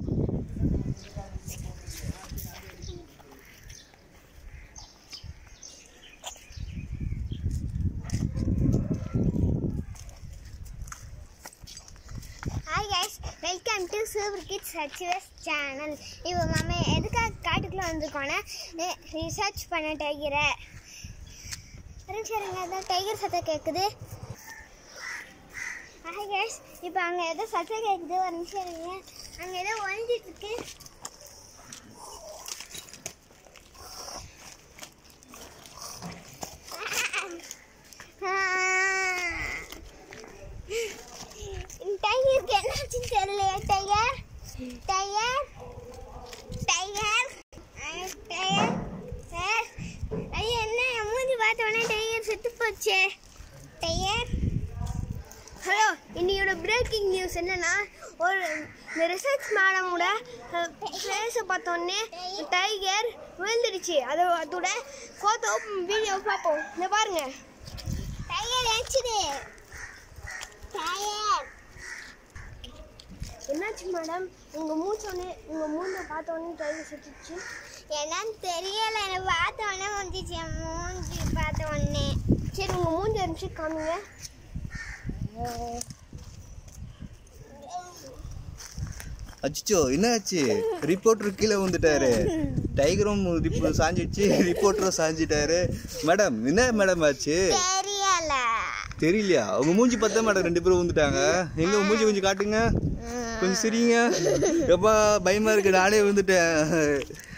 hi guys welcome to super kids H S channel இப்போ நம்ம எதுக்காக காட்டுக்குள்ளே வந்திருக்கோன்னா ரிசர்ச் பண்ண டைகரை சரிங்க அதான் டைகர் சத்தம் கேட்குது ஹாய் கைஸ் இப்போ அங்கே ஏதோ சத்தம் கேட்குது ஒரு நிமிஷம் இருங்க அங்கே ஏதோ ஒழிஞ்சிட்டு இருக்கு டைகருக்கு என்னாச்சுன்னு தெரியலையே tiger tiger tiger ah, tiger ah, ஐயோ என்ன என் மூஞ்சி பார்த்த உடனே டைகர் செத்து போச்சே டைகர் ஹலோ இன்னையோட பிரேக்கிங் நியூஸ் என்னன்னா ஒரு இந்த ரிசர்ச் மேடமோட ஃபேஸை பார்த்தோன்னே டைகர் விழுந்துடுச்சு அது அதோட ஃபோட்டோ வீடியோ பார்ப்போம் இந்த பாருங்க டைகர் ஏச்சுது டைகர் என்னாச்சு மேடம் உங்கள் மூச்சோடனே உங்கள் மூஞ்சை பார்த்தோன்னே டைகர் செத்துச்சு என்னன்னு தெரியல எனக்கு பார்த்த உடனே வந்துச்சு என் மூஞ்சி பார்த்த உடனே சரி உங்கள் மூஞ்சி இருந்துச்சு காமிங்க அச்சோ என்னாச்சு ரிப்போர்ட்டர் கீழே வந்துட்டாரு டைகரும் ரிப்போ- சாஞ்சிடுச்சு ரிப்போர்ட்டரும் சாஞ்சிட்டாரு மேடம் என்ன மேடம் ஆச்சு தெரியல தெரியலையா உங்க மூஞ்சி பார்த்தா மேடம் ரெண்டு பேரும் வந்துட்டாங்க எங்க உங்க மூஞ்சி கொஞ்சம் காட்டுங்க கொஞ்சம் சிரிங்க எப்பா பயமா இருக்கு நானே வந்துட்டேன்